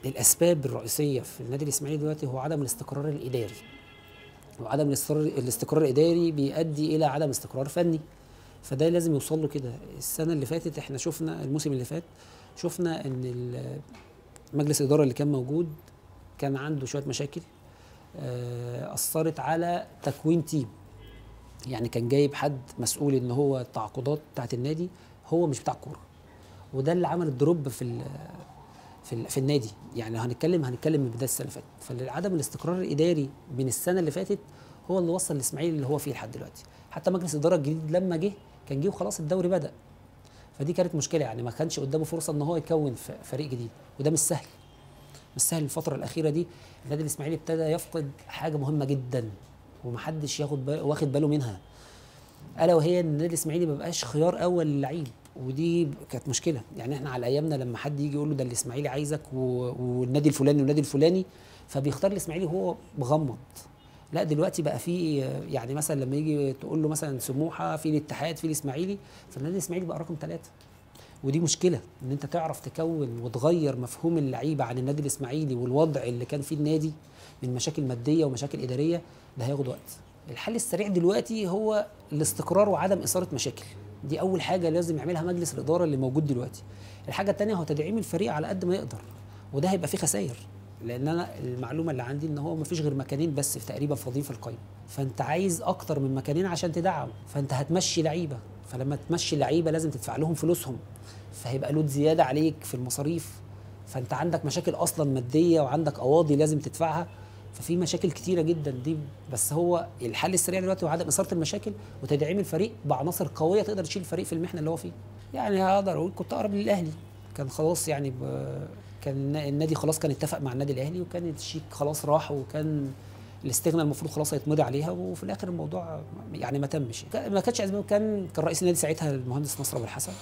الاسباب الرئيسيه في النادي الاسماعيلي دلوقتي هو عدم الاستقرار الاداري وعدم الاستقرار الاستقرار الاداري بيؤدي الى عدم استقرار فني فده لازم يوصل له كده السنه اللي فاتت احنا شفنا الموسم اللي فات شفنا ان ال- مجلس الاداره اللي كان موجود كان عنده شويه مشاكل آه، اثرت على تكوين تيم يعني كان جايب حد مسؤول ان هو التعاقدات بتاعت النادي هو مش بتاع كوره وده اللي عمل الدروب في ال في, ال في النادي يعني لو هنتكلم هنتكلم من بدايه السنه اللي فاتت فعدم الاستقرار الاداري من السنه اللي فاتت هو اللي وصل الاسماعيلي اللي هو فيه لحد دلوقتي حتى مجلس الاداره الجديد لما جه كان جه وخلاص الدوري بدا فدي كانت مشكله يعني ما كانش قدامه فرصه ان هو يكون ف- فريق جديد وده مش سهل مش سهل الفتره الاخيره دي النادي الاسماعيلي ابتدى يفقد حاجه مهمه جدا ومحدش ياخد بال- واخد باله منها الا وهي ان النادي الاسماعيلي ما بقاش خيار اول للعيب ودي كانت مشكله يعني احنا على ايامنا لما حد يجي يقول له ده الاسماعيلي عايزك و- والنادي الفلاني والنادي الفلاني فبيختار الاسماعيلي وهو مغمض لا دلوقتي بقى في يعني مثلا لما يجي تقول له مثلا سموحه في الاتحاد في الاسماعيلي فالنادي الاسماعيلي بقى رقم ثلاثه ودي مشكله ان انت تعرف تكون وتغير مفهوم اللعيبه عن النادي الاسماعيلي والوضع اللي كان فيه النادي من مشاكل ماديه ومشاكل اداريه ده هياخد وقت الحل السريع دلوقتي هو الاستقرار وعدم اثاره مشاكل دي اول حاجه لازم يعملها مجلس الاداره اللي موجود دلوقتي الحاجه الثانيه هو تدعيم الفريق على قد ما يقدر وده هيبقى فيه خسائر لان انا المعلومه اللي عندي ان هو مفيش غير مكانين بس في تقريبا فاضيين في القايمه فانت عايز اكتر من مكانين عشان تدعم فانت هتمشي لعيبه فلما تمشي لعيبه لازم تدفع لهم فلوسهم فهيبقى لود زياده عليك في المصاريف فانت عندك مشاكل اصلا ماديه وعندك قواضي لازم تدفعها ففي مشاكل كتيره جدا دي بس هو الحل السريع دلوقتي هو عدم اثاره المشاكل وتدعيم الفريق بعناصر قويه تقدر تشيل الفريق في المحنه اللي هو فيه يعني هقدر اقول كنت اقرب للاهلي كان خلاص يعني ب... كان النادي خلاص كان اتفق مع النادي الاهلي وكان الشيك خلاص راح وكان الاستغناء المفروض خلاص هيتمضي عليها وفي الاخر الموضوع يعني ما تمش ما كانتش اسباب كان كان رئيس النادي ساعتها المهندس نصر ابو الحسن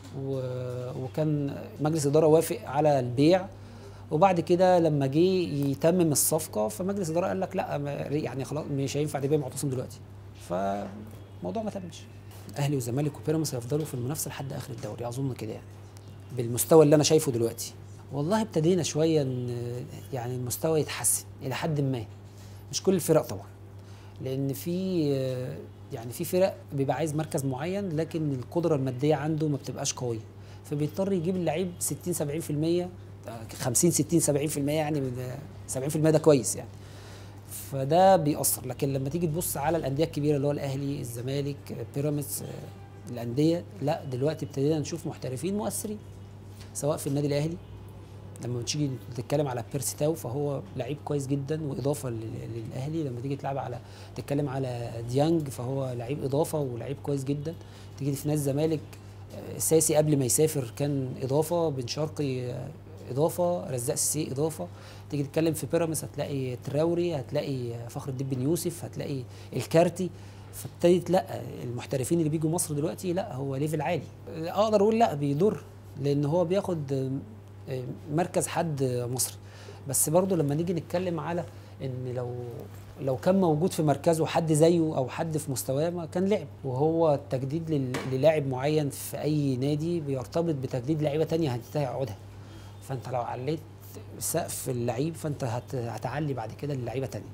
و- وكان مجلس الاداره وافق على البيع وبعد كده لما جه يتمم الصفقه فمجلس الاداره قال لك لا ما- يعني خلاص مش هينفع تبيع معتصم دلوقتي فالموضوع ما تمش اهلي والزمالك وبيراميدز هيفضلوا في المنافسه لحد اخر الدوري اظن كده يعني بالمستوى اللي انا شايفه دلوقتي والله ابتدينا شويه ان يعني المستوى يتحسن الى حد ما مش كل الفرق طبعا لان في يعني في فرق بيبقى عايز مركز معين لكن القدره الماديه عنده ما بتبقاش قويه فبيضطر يجيب اللعيب 60 70% 50 60 70% يعني من- 70% ده كويس يعني فده بيأثر لكن لما تيجي تبص على الانديه الكبيره اللي هو الاهلي الزمالك بيراميدز آه، الانديه لا دلوقتي ابتدينا نشوف محترفين مؤثرين سواء في النادي الاهلي لما تيجي تتكلم على بيرسي تاو فهو لعيب كويس جدا واضافه لل- للاهلي لما تيجي تلعب على تتكلم على ديانج فهو لعيب اضافه ولعيب كويس جدا تيجي في نادي الزمالك آه، ساسي قبل ما يسافر كان اضافه بن شرقي آه، اضافه رزاق سي اضافه تيجي تتكلم في بيراميدز هتلاقي تراوري هتلاقي فخر الدين بن يوسف هتلاقي الكارتي فابتدت لا المحترفين اللي بيجوا مصر دلوقتي لا هو ليفل عالي اقدر اقول لا بيضر لان هو بياخد آه، مركز حد مصري بس برضو لما نيجي نتكلم على ان لو لو كان موجود في مركزه حد زيه او حد في مستواه ما كان لعب وهو التجديد لل- للاعب معين في اي نادي بيرتبط بتجديد لعيبه تانية هتنتهي عقودها فانت لو عليت سقف اللعيب فانت هت- هتعلي بعد كده للعيبه تانية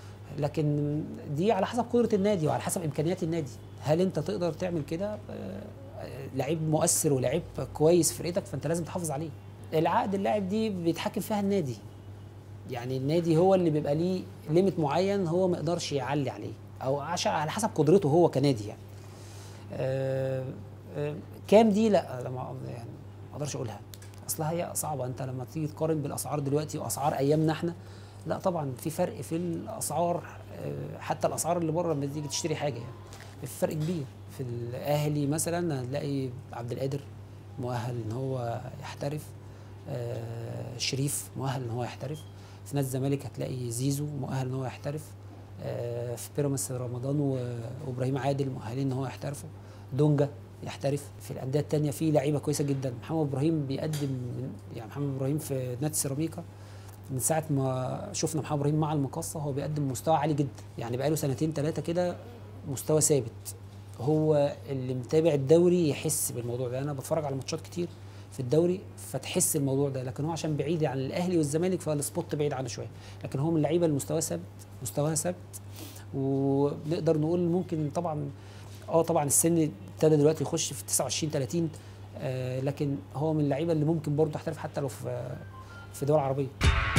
لكن دي على حسب قدره النادي وعلى حسب امكانيات النادي هل انت تقدر تعمل كده آه، آه، لعيب مؤثر ولعيب كويس في فرقتك فانت لازم تحافظ عليه العقد اللاعب دي بيتحكم فيها النادي يعني النادي هو اللي بيبقى ليه ليميت معين هو ما يقدرش يعلي عليه او عشان على حسب قدرته هو كنادي يعني آه، آه، كام دي لا أنا ما يعني ما اقدرش اقولها اصلها هي صعبه انت لما تيجي تقارن بالاسعار دلوقتي واسعار ايامنا احنا لا طبعا في فرق في الاسعار آه، حتى الاسعار اللي بره لما تيجي تشتري حاجه يعني في فرق كبير في الاهلي مثلا هتلاقي عبد القادر مؤهل ان هو يحترف آه، شريف مؤهل ان هو يحترف في نادي الزمالك هتلاقي زيزو مؤهل ان هو يحترف آه، في بيراميدز رمضان و- وابراهيم عادل مؤهلين ان هو يحترفوا دونجا يحترف في الانديه الثانيه في لعيبه كويسه جدا محمد ابراهيم بيقدم من- يعني محمد ابراهيم في نادي سيراميكا من ساعه ما شفنا محمد ابراهيم مع المقصه هو بيقدم مستوى عالي جدا يعني بقاله سنتين ثلاثه كده مستوى ثابت هو اللي متابع الدوري يحس بالموضوع ده انا بتفرج على ماتشات كتير في الدوري فتحس الموضوع ده لكن هو عشان بعيد عن الاهلي والزمالك فالسبوت بعيد عنه شويه لكن هو من اللعيبه المستوى ثابت مستواها ثابت ونقدر نقول ممكن طبعا اه طبعا السن ابتدى دلوقتي يخش في 29 30 آه لكن هو من اللعيبه اللي ممكن برضه تحترف حتى لو في في دول عربيه